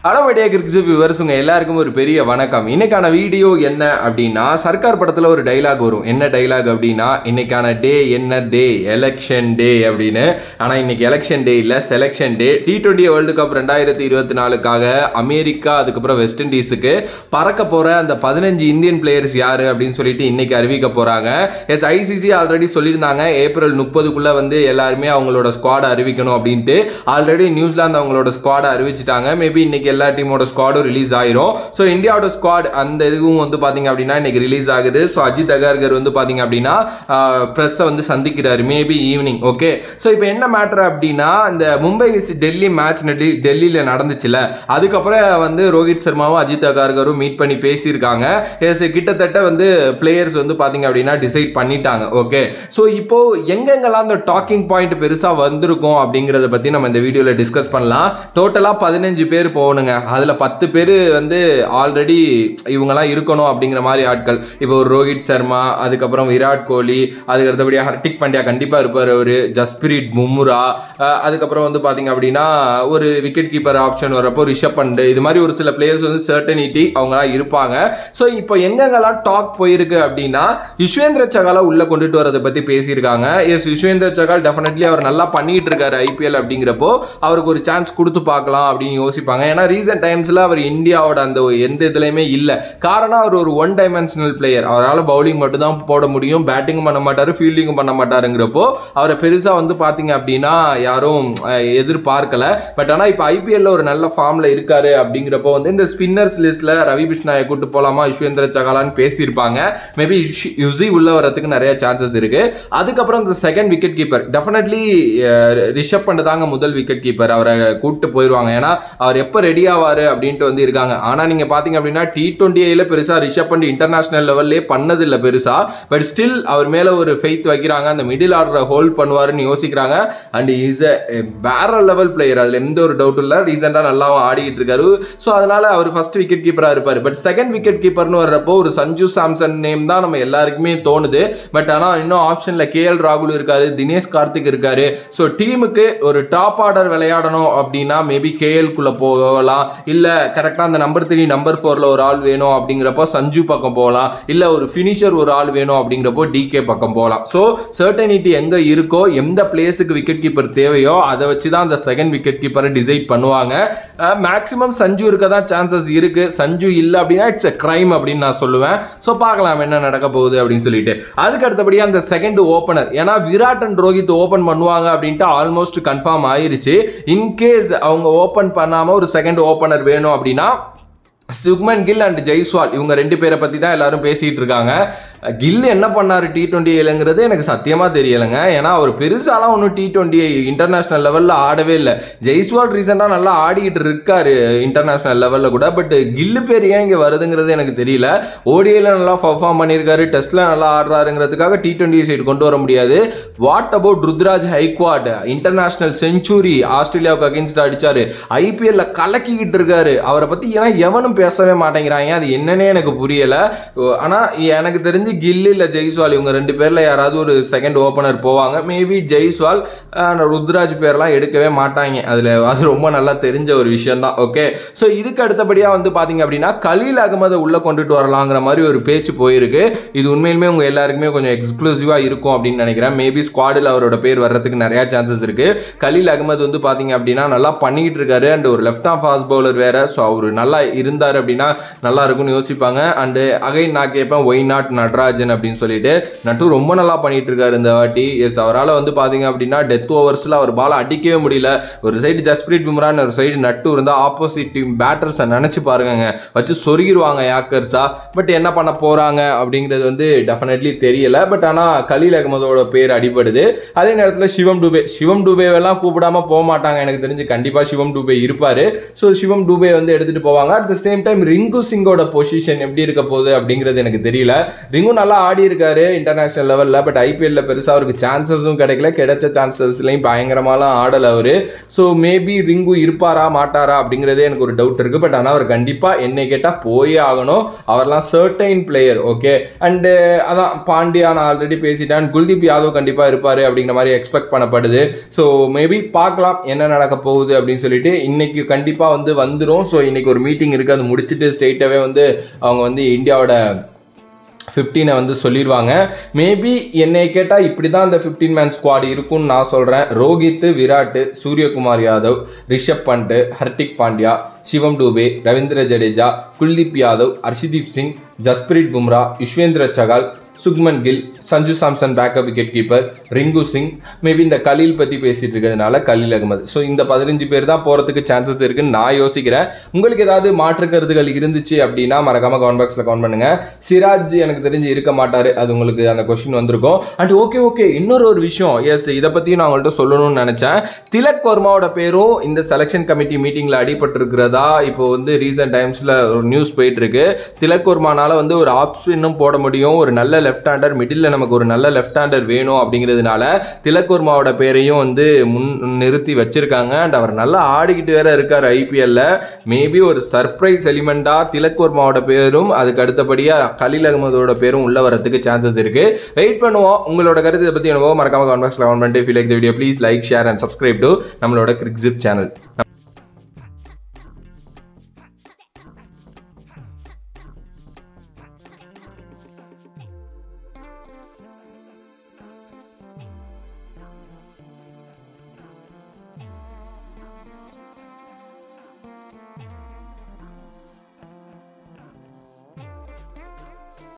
அளவடியா கிரிக்ஸ் viewers உங்க எல்லாருக்கும் ஒரு பெரிய வணக்கம் இன்னைக்கான வீடியோ என்ன அப்படின்னா சர்க்கார் படத்துல ஒரு டைலாக் வரும் என்ன டைலாக் அப்படின்னா இன்னைக்கான டே என்ன டே எலெக்ஷன் டே அப்படின்னு ஆனா இன்னைக்கு எலெக்ஷன் டே இல்ல selection day T twenty world cup ரெண்டாயிரத்தி இருபத்தி நாலுக்காக அமெரிக்கா அதுக்கப்புறம் வெஸ்ட் இண்டீஸுக்கு பறக்க போற அந்த பதினஞ்சு இந்தியன் பிளேயர்ஸ் யாரு அப்படின்னு சொல்லிட்டு இன்னைக்கு அறிவிக்க போறாங்க எஸ் ஐசிசி ஆல்ரெடி சொல்லியிருந்தாங்க ஏப்ரல் முப்பதுக்குள்ள வந்து எல்லாருமே அவங்களோட ஸ்குவாட் அறிவிக்கணும் அப்படின்ட்டு ஆல்ரெடி நியூசிலாந்து அவங்களோட ஸ்குவாடை அறிவிச்சிட்டாங்க மேபி இன்னைக்கு எல்லா டீமோட ஸ்குவாடும் ரிலீஸ் ஆயிரும் ஸோ இந்தியாவோட ஸ்குவாட் அந்த இதுவும் வந்து பாத்தீங்க அப்படின்னா இன்னைக்கு ரிலீஸ் ஆகுது ஸோ அஜித் அகர்கர் வந்து பாத்தீங்க அப்படின்னா ப்ரெஸ்ஸை வந்து சந்திக்கிறாரு மேபி ஈவினிங் ஓகே ஸோ இப்போ என்ன மேட்டர் அப்படின்னா இந்த மும்பை விஸ் டெல்லி மேட்ச் டெல்லியில் நடந்துச்சுல அதுக்கப்புறம் வந்து ரோஹித் சர்மாவும் அஜித் அகர்கரும் மீட் பண்ணி பேசியிருக்காங்க Yes, கிட்டத்தட்ட வந்து பிளேயர்ஸ் வந்து பாத்தீங்க அப்படின்னா டிசைட் பண்ணிட்டாங்க ஓகே ஸோ இப்போ எங்கெங்கெல்லாம் அந்த டாக்கிங் பாயிண்ட் பெருசாக வந்திருக்கும் அப்படிங்கிறத பற்றி நம்ம இந்த வீடியோவில் டிஸ்கஸ் பண்ணலாம் டோட்டலாக பதினஞ்சு பேர் போகணுங்க அதில் பத்து பேர் வந்து ஆல்ரெடி இவங்கெல்லாம் இருக்கணும் அப்படிங்கிற மாதிரி ஆட்கள் இப்போ ஒரு ரோஹித் சர்மா அதுக்கப்புறம் விராட் கோலி அதுக்கு அடுத்தபடியாக ஹர்திக் பாண்டியா கண்டிப்பாக இருப்பார் அவர் ஜஸ்பிரீத் மும்ரா அஹ் அதுக்கப்புறம் வந்து பார்த்தீங்க அப்படின்னா ஒரு விக்கெட் கீப்பர் ஆப்ஷன் வரப்போ ரிஷப் பண்ட் இது மாதிரி ஒரு சில பிளேயர்ஸ் வந்து சர்டனிட்டி அவங்களாம் இருப்பாங்க ஸோ இப்போ எங்கெங்கெல்லாம் டாக் போயிருக்கு அப்படின்னா யுஷ்வேந்திர சகாலை உள்ள கொண்டுட்டு வரதை பற்றி பேசியிருக்காங்க எஸ் யுஷ்வேந்திர சகால் டெஃபினெட்லி அவர் நல்லா பண்ணிட்டு இருக்காரு ஐபிஎல் அப்படிங்கிறப்போ அவருக்கு ஒரு சான்ஸ் கொடுத்து பார்க்கலாம் அப்படின்னு யோசிப்பாங்க ஏன்னா ரீசெண்ட் டைம்ஸில் அவர் இந்தியாவோட அந்த எந்த இதுலையுமே இல்லை காரணம் அவர் ஒரு ஒன் டைமென்ஷனல் பிளேயர் அவரால் பவுலிங் மட்டும் தான் போட முடியும் பேட்டிங்கும் பண்ண மாட்டார் ஃபீல்டிங்கும் பண்ண மாட்டாருங்கிறப்போ அவரை பெருசாக வந்து பார்த்தீங்க அப்படின்னா யாரும் அஹ், எதிர்பார்க்கல பட் ஆனால் இப்போ ஐபிஎல்ல ஒரு நல்ல ஃபார்மில் இருக்காரு அப்படிங்கிறப்போ வந்து இந்த ஸ்பின்னர்ஸ் லிஸ்ட்டில் ரவி பிஷ்னாயை கூட்டு போகலாமா யுஷ்வேந்திர சகாலான்னு பேசியிருப்பாங்க மேபி யுசி உள்ள வரதுக்கு நிறைய சான்சஸ் இருக்கு அதுக்கப்புறம் இந்த second wicket keeper definitely Rishabh பண்ண தாங்க முதல் விக்கெட் கீப்பர் அவரை கூப்பிட்டு போயிடுவாங்க ஏன்னா அவர் எப்போ ரெடி ஆவார் அப்படின்ட்டு வந்து இருக்காங்க ஆனால் நீங்கள் பார்த்தீங்க அப்படின்னா டி டுவெண்ட்டி பெருசாக ரிஷப் பண்ணி இன்டர்நேஷனல் லெவல்லே பண்ணதில்லை பெருசா பட் ஸ்டில் அவர் மேலே ஒரு ஃபெய்த் வைக்கிறாங்க அந்த மிடில் ஆர்டரை ஹோல்ட் பண்ணுவாருன்னு யோசிக்கிறாங்க அண்ட் இஸ் எ வேற லெவல் பிளேயர் அதில் எந்த ஒரு டவுட்டும் இல்லை ரீசெண்டாக நல்லாவும் ஆடிக்கிட்டு இருக்காரு ஸோ அதனால அவர் ஃபர்ஸ்ட் விக்கெட் கீப்பராக இருப்பார் பட் செகண்ட் விக்கெட் கீப்பர்னு வர்றப்போ ஒரு சஞ்சு சாம்சன் நேம் தான் நம்ம எல்லாருக்குமே தோணுது பட் ஆனால் இன்னும் ஆப்ஷனில் கேஎல் ராகுல் இருக்காரு தினேஷ் கார்த்திக் இருக்காரு ஸோ டீமுக்கு ஒரு டாப் ஆர்டர் விளையாடணும் அப்படின்னா மேபி கேஎல்குள்ளே போகலாம் இல்லை கரெக்டாக அந்த நம்பர் த்ரீ நம்பர் ஃபோரில் ஒரு ஆள் வேணும் அப்படிங்கிறப்போ சஞ்சு பக்கம் போகலாம் இல்லை ஒரு ஃபினிஷர் ஒரு ஆள் வேணும் அப்படிங்கிறப்போ டிகே பக்கம் போகலாம் ஸோ சர்டனிட்டி எங்கே இருக்கோ எந்த பிளேஸுக்கு விக்கெட் கீப்பர் தேவையோ அதை வச்சு தான் அந்த செகண்ட் விக்கெட் கீப்பரை டிசைட் பண்ணுவாங்க மேக்ஸிமம் சஞ்சு இருக்க தான் சான்சஸ் இருக்கு சஞ்சு இல்லை அப்படின்னா இட்ஸ் எ கிரைம் அப்படின்னு நான் சொல்லுவேன் ஸோ பார்க்கலாம் என்ன நடக்க போகுது அப்படின்னு சொல்லிட்டு அதுக்கு அடுத்தபடியாக அந்த செகண்ட் ஓப்பனர் ஏன்னா விராட் அண்ட் ரோஹித் ஓப்பன் பண்ணுவாங்க அப்படின்ட்டு ஆல்மோஸ்ட் கன்ஃபார்ம் ஆயிருச்சு இன்கேஸ் அவங்க ஓப்பன் பண்ணாமல் ஒரு செகண்ட் ஓப்பனர் வேணும் அப்படின்னா சுக்மன் கில் அண்ட் ஜெய்ஸ்வால் இவங்க ரெண்டு பேரை பற்றி தான் எல்லாரும் பேசிகிட்டு இருக்காங்க கில் என்ன பண்ணார் டி டுவெண்ட்டி ஏழுங்கிறது எனக்கு சத்தியமாக தெரியலைங்க ஏன்னா அவர் பெருசாலாம் ஒன்றும் டி டுவெண்ட்டி இன்டர்நேஷ்னல் லெவலில் ஆடவே இல்லை ஜெய்ஸ்வால் ரீசெண்டாக நல்லா ஆடிக்கிட்டு இருக்காரு இன்டர்நேஷ்னல் லெவலில் கூட பட் கில்லு பேர் ஏன் இங்கே வருதுங்கிறது எனக்கு தெரியல ஓடிஐல நல்லா பர்ஃபார்ம் பண்ணியிருக்காரு டெஸ்ட்டில் நல்லா ஆடுறாருங்கிறதுக்காக டி டுவெண்ட்டி சைடு கொண்டு வர முடியாது what about Ruturaj Gaikwad international century ஆஸ்திரேலியாவுக்கு அகேன்ஸ்ட் அடிச்சாரு ஐபிஎல்ல கலக்கிக்கிட்டு இருக்காரு அவரை பற்றி ஏன்னா எவனும் பேசவே மாட்டேங்கிறாங்க அது என்னன்னே எனக்கு புரியல ஆனால் எனக்கு தெரிஞ்சு கில் இல்லை ஜெய்ஸ்வால் இவங்க ரெண்டு பேரில் யாராவது ஒரு செகண்ட் ஓப்பனர் போவாங்க மேபி ஜெய்ஸ்வால் அஹ், ருத்ராஜ் பேர்லாம் எடுக்கவே மாட்டாங்க அதில் அது ரொம்ப நல்லா தெரிஞ்ச ஒரு விஷயம் தான் ஓகே ஸோ இதுக்கு அடுத்தபடியாக வந்து பார்த்தீங்க அப்படின்னா கலீல் அகமதை உள்ளே கொண்டுட்டு வரலாங்கிற மாதிரி ஒரு பேச்சு போயிருக்கு இது உண்மையிலுமே உங்கள் எல்லாருக்குமே கொஞ்சம் எக்ஸ்க்ளூசிவாக இருக்கும் அப்படின்னு நினைக்கிறேன் மேபி ஸ்குவாடில் அவரோட பேர் வர்றதுக்கு நிறையா சான்சஸ் இருக்கு கலீல் அகமது வந்து பார்த்தீங்க அப்படின்னா நல்லா பண்ணிக்கிட்டு இருக்காரு அண்ட் ஒரு லெஃப்ட் ஆஃப் ஃபாஸ்ட் பவுலர் வேற ஸோ அவர் நல்லா இருந்தார் அப்படின்னா நல்லா இருக்கும்னு யோசிப்பாங்க அண்டு அகைன் நான் கேட்பேன் ஒய் நாட் நடராஜன் அப்படின்னு சொல்லிட்டு நட்டு ரொம்ப நல்லா பண்ணிட்டு இருக்காரு இந்த வாட்டி எஸ் அவரால் வந்து பார்த்தீங்க அப்படின்னா டெத் ஓவர்ஸில் அவர் பால் அடிக்கவே முடியல ஒரு சைடு ஜஸ்பிரீத் பும்ரான் ஒரு சைடு நட்டு இருந்தால் ஆப்போசிட் டீம் பேட்டர்ஸை நினச்சி பாருங்க வச்சு சொருகிடுவாங்க யாக்கர்ஸா பட் என்ன பண்ண போகிறாங்க அப்படிங்கிறது வந்து டெஃபினெட்லி தெரியல பட் ஆனால் கலீல் அகமதோட பேர் அடிபடுது அதே நேரத்தில் சிவம் டூபே சிவம் டூபேவெல்லாம் கூப்பிடாம போக மாட்டாங்க எனக்கு தெரிஞ்சு கண்டிப்பாக சிவம் டூபே இருப்பார் ஸோ சிவம் டூபே வந்து எடுத்துகிட்டு போவாங்க at the same time Rinku சிங்கோட பொசிஷன் எப்படி இருக்க போகுது அப்படிங்கிறது எனக்கு தெரியல ரிங்கு இப்பவும் நல்லா ஆடி இருக்காரு இன்டர்நேஷனல் லெவலில் பட் ஐபிஎல்ல பெருசாக அவருக்கு சான்சஸும் கிடைக்கல கிடைச்ச சான்சஸ்லையும் பயங்கரமாலாம் ஆடலை அவரு ஸோ மேபி ரிங்கு இருப்பாரா மாட்டாரா அப்படிங்கிறதே எனக்கு ஒரு டவுட் இருக்கு பட் ஆனால் அவர் கண்டிப்பாக என்னை கேட்டால் போயே ஆகணும் அவர்லாம் சர்டைன் பிளேயர் ஓகே அண்டு அதான் பாண்டியா நான் ஆல்ரெடி பேசிட்டேன் குல்தீப் யாதவ் கண்டிப்பாக இருப்பார் அப்படிங்கிற மாதிரி எக்ஸ்பெக்ட் பண்ணப்படுது ஸோ மேபி பார்க்கலாம் என்ன நடக்க போகுது அப்படின்னு சொல்லிட்டு இன்னைக்கு கண்டிப்பாக வந்து வந்துடும் ஸோ இன்னைக்கு ஒரு மீட்டிங் இருக்குது அது முடிச்சுட்டு ஸ்ட்ரெயிட்டாகவே வந்து அவங்க வந்து இந்தியாவோட ஃபிஃப்டீனை வந்து சொல்லிடுவாங்க மேபி என்னை கேட்டால் இப்படி தான் இந்த ஃபிஃப்டீன் மேன் ஸ்குவாட் இருக்கும்னு நான் சொல்கிறேன் Rohit Virat Suryakumar Yadav Rishabh Pant Hardik Pandya Shivam Dube Ravindra Jadeja Kuldeep Yadav Arshdeep Singh Jasprit Bumrah Yuzvendra Chahal Shubman Gill Sanju Samson backup wicket keeper Rinku Singh maybe இந்த கலீல் பற்றி பேசிட்டு இருக்கிறதுனால கலீல் அகமது ஸோ இந்த பதினஞ்சு பேர் தான் போகிறதுக்கு சான்சஸ் இருக்குன்னு நான் யோசிக்கிறேன் உங்களுக்கு ஏதாவது மாற்று கருத்துகள் இருந்துச்சு அப்படின்னா மறக்காம கமெண்ட் பாக்ஸில் கமெண்ட் பண்ணுங்க சிராஜ் எனக்கு தெரிஞ்சு இருக்க மாட்டாரு அது உங்களுக்கு அந்த கொஸ்டின் வந்திருக்கும் அண்ட் ஓகே ஓகே இன்னொரு ஒரு விஷயம் எஸ் இதை பற்றியும் நான் உங்கள்கிட்ட சொல்லணும்னு நினச்சேன் திலக் வர்மாவோட பேரும் இந்த செலெக்ஷன் கமிட்டி மீட்டிங்கில் அடிபட்டிருக்கிறதா இப்போ வந்து ரீசெண்ட் டைம்ஸில் ஒரு நியூஸ் போயிட்டு இருக்கு திலக் வர்மானால வந்து ஒரு ஆஃப் ஸ்பின்னும் போட முடியும் ஒரு நல்ல லெஃப்ட் ஹேண்டர் மிடில் நமக்கு ஒரு நல்ல லெஃப்ட் ஹேண்டர் வேணும் அப்படிங்கிறதுனால திலக் வர்மாவோட பேரையும் வந்து முன் நிறுத்தி வச்சிருக்காங்க அண்ட் அவர் நல்லா ஆடிக்கிட்டு வேற இருக்கார் ஐபிஎல்ல மேபி ஒரு சர்ப்ரைஸ் எலிமெண்டா திலக் வர்மாவோட பேரும் அதுக்கு அடுத்தபடியா கலீல் அகமதோட பேரும் உள்ள வரதுக்கு சான்சஸ் இருக்கு வெயிட் பண்ணுவோம் உங்களோட கருத்து இதை பத்தி என்னவோ மறக்காம கமெண்ட் பாக்ஸ்ல கமெண்ட் பண்ணிட்டு feel like video please like share and subscribe to நம்மளோட கிரிக்ஸிப் சேனல்